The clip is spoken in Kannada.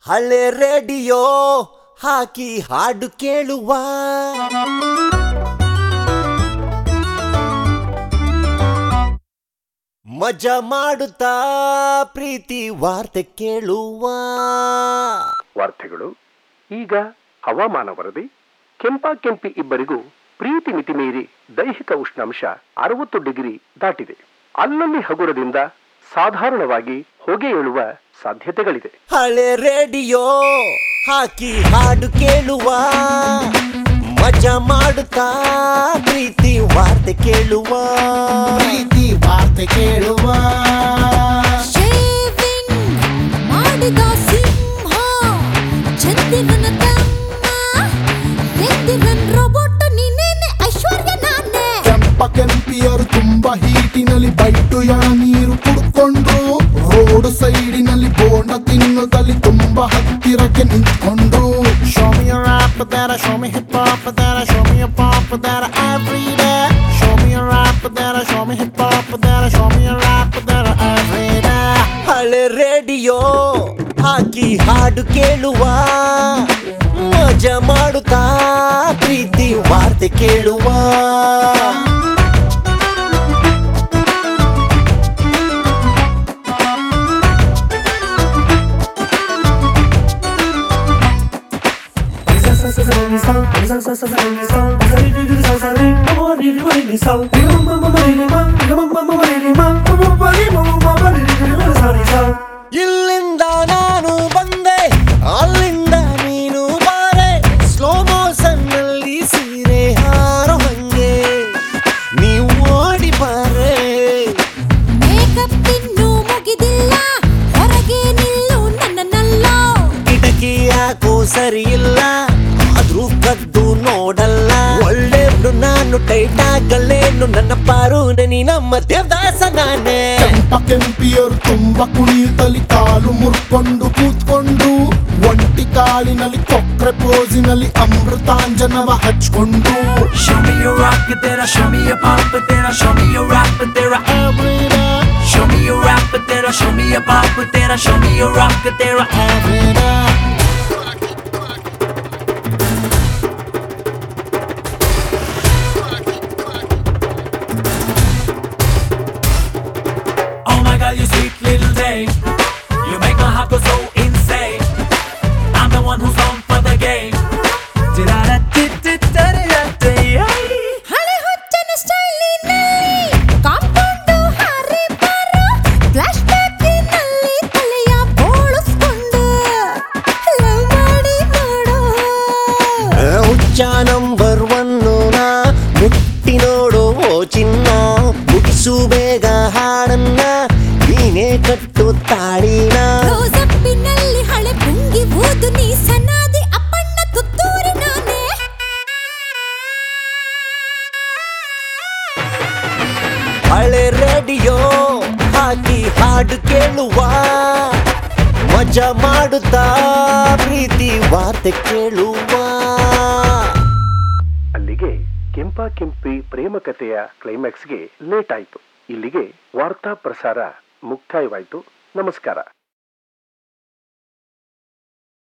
ಹಳೆ ರೇಡಿಯೋ ಹಾಕಿ ಹಾಡು ಕೇಳುವ ಮಜಾ ಮಾಡುತ್ತಾ ಪ್ರೀತಿ ವಾರ್ತೆ ಕೇಳುವ ವಾರ್ತೆಗಳು ಈಗ ಹವಾಮಾನ ವರದಿ ಕೆಂಪಾ ಕೆಂಪಿ ಇಬ್ಬರಿಗೂ ಪ್ರೀತಿ ಮಿತಿ ಮೀರಿ ದೈಹಿಕ ಉಷ್ಣಾಂಶ ಅರವತ್ತು ಡಿಗ್ರಿ ದಾಟಿದೆ ಅಲ್ಲಲ್ಲಿ ಹಗುರದಿಂದ ಸಾಧಾರಣವಾಗಿ ಹೊಗೆ ಏಳುವ ಸಾಧ್ಯತೆಗಳಿದೆ ಹಳೆ ರೇಡಿಯೋ ಹಾಕಿ ಹಾಡು ಕೇಳುವ ಮಜಾ ಮಾಡುತ್ತಾ ಪ್ರೀತಿ ವಾರ್ತೆ ಕೇಳುವ ಪ್ರೀತಿ ವಾರ್ತೆ ಕೇಳುವ ಶೇವಿಂಗ್ ಮಾಡಿದ ಸಿಂಹ ಚಂದಿರನ ತಮ್ಮ ಎದ್ದಿರನ್ ರೋಬೋಟ್ ನೀನೇನೆ ಐಶ್ವರ್ಯ ನಾನೇ ಕೆಂಪ ಕೆಂಪಿಯರು ತುಂಬಾ ಹೀಟಿನಲ್ಲಿ ಬೈಟು ಎಳ ನೀರು ಕುಡ್ಕೊಂಡು ರೋಡ್ ಸೈಡಿನಲ್ಲಿ ಬೋಂಡ ತಿನ್ನುತ್ತಲ್ಲಿ ತುಂಬಾ ಹತ್ತಿರಕ್ಕೆ ನಿಂತ್ಕೊಂಡು ಶೋಮಿಯ ರಾಪ್ ದರ ಶೋಮಿ ಹಿಪ್ ಹಾಪ್ ದರ ಶೋಮಿಯ ಪಾಪ್ ದರ ಎವ್ರಿ ಡೇ ಶೋಮಿಯ ರಾಪ್ ದರ ಶೋಮಿ ಹಿಪ್ ಹಾಪ್ ದರ ಶೋಮಿಯ ರಾಪ್ ದರ ಎವ್ರಿ ಡೇ ಹಳೆ ರೇಡಿಯೋ ಹಾಕಿ ಹಾಡು ಕೇಳುವ ಮಜಾ ಮಾಡುತ್ತಾ ಪ್ರೀತಿ ವಾರ್ತೆ ಕೇಳುವ ಇಲ್ಲಿಂದ ನಾನು ಬಂದೆ ಅಲ್ಲಿಂದ ನೀನು ಬಾರೆ ಸ್ಲೋ ಮೋಷನ್ ನಲ್ಲಿ ಸೀರೆ ಹಾರೋ ಹಂಗೆ ನೀವು ಓಡಿ ಬಾರೆ ಮೇಕಪ್ ಇನ್ನೂ ಮುಗಿದಿಲ್ಲ ಹೊರಗೆ ನಿಲ್ಲು ನನ್ನನ್ನಲ್ಲೋ ಕಿಟಕಿ ಯಾಕೋ ಸರಿ ಇಲ್ಲ ಆದ್ರೂ ಕದ್ದು ನೋಡಲ್ಲ ಒಳ್ಳೆಬ್ರು ನಾನು ಟೈಟ್ ಆಗಲ್ಲೇನು ನನ್ನ ಪಾರು ನೀ ನಮ್ಮ ದೇವದಾಸ ನಾನೇ ಕೆಂಪ ಕೆಂಪಿಯರು ತುಂಬಾ ಕುಣಿಯುತ್ತಲಿ ಕಾಲು ಮುರ್ಕೊಂಡು ಕೂತ್ಕೊಂಡು ಒಂಟಿ ಕಾಲಿನಲ್ಲಿ ಕೊಕ್ರೆ ಪೋಸಿನಲ್ಲಿ ಅಮೃತಾಂಜನವ ಹಚ್ಕೊಂಡು Show me your rock it there, show me your pop it there, show me your rap it there. Every day, Show me your rap it there, show me your pop it there, show me your rock it there. every day. Oh my god, you sweet little day. You make my heart go so insane. I'm the one who's on for the game. Di-da-da-di-di-da-di-da-di. ಹಳೆ ಹೊಚ್ಚನ ಸ್ಟೈಲಿನಲ್ಲಿ ಕಾಂಪೌಂಡು ಹಾರಿ ಬಾರೋ ಫ್ಲಾಶ್ ಬ್ಯಾಕಿನಲ್ಲಿ ತಲೆಯ ಬೋಳಿಸ್ಕೊಂಡು ಲವ್ ಮಾಡಿ ನೋಡು ಹುಚ್ಚ ನಂಬರ್ ಒನ್ನು ನಾ ಮುಟ್ಟಿ ನೋಡು ಓ ಚಿನ್ನ ಮುಗಿಸು ಬೇಗ ಹಾಡನ್ನ ನೀನೇ ಕಟ್ಟು ತಾಳಿನ ರೋಸಪ್ಪಿನಲ್ಲಿ ಹಳೆ ಪುಂಗಿ ಊದು ನೀ ಸನಾದಿ ಅಪ್ಪಣ್ಣ ತುತ್ತೂರಿ ನಾನೇ ಹಳೆ ರೇಡಿಯೋ ಹಾಕಿ ಹಾಡು ಕೇಳುವ ಮಜಾ ಮಾಡುತ್ತಾ ಪ್ರೀತಿ ವಾರ್ತೆ ಕೇಳುವ ಅಲ್ಲಿಗೆ ಕೆಂಪಾ ಕೆಂಪಿ ಪ್ರೇಮ ಕಥೆಯ ಕ್ಲೈಮ್ಯಾಕ್ಸ್ಗೆ ಲೇಟ್ ಆಯ್ತು ಇಲ್ಲಿಗೆ ವಾರ್ತಾ ಪ್ರಸಾರ ಮುಕ್ತಾಯವಾಯ್ತು ನಮಸ್ಕಾರ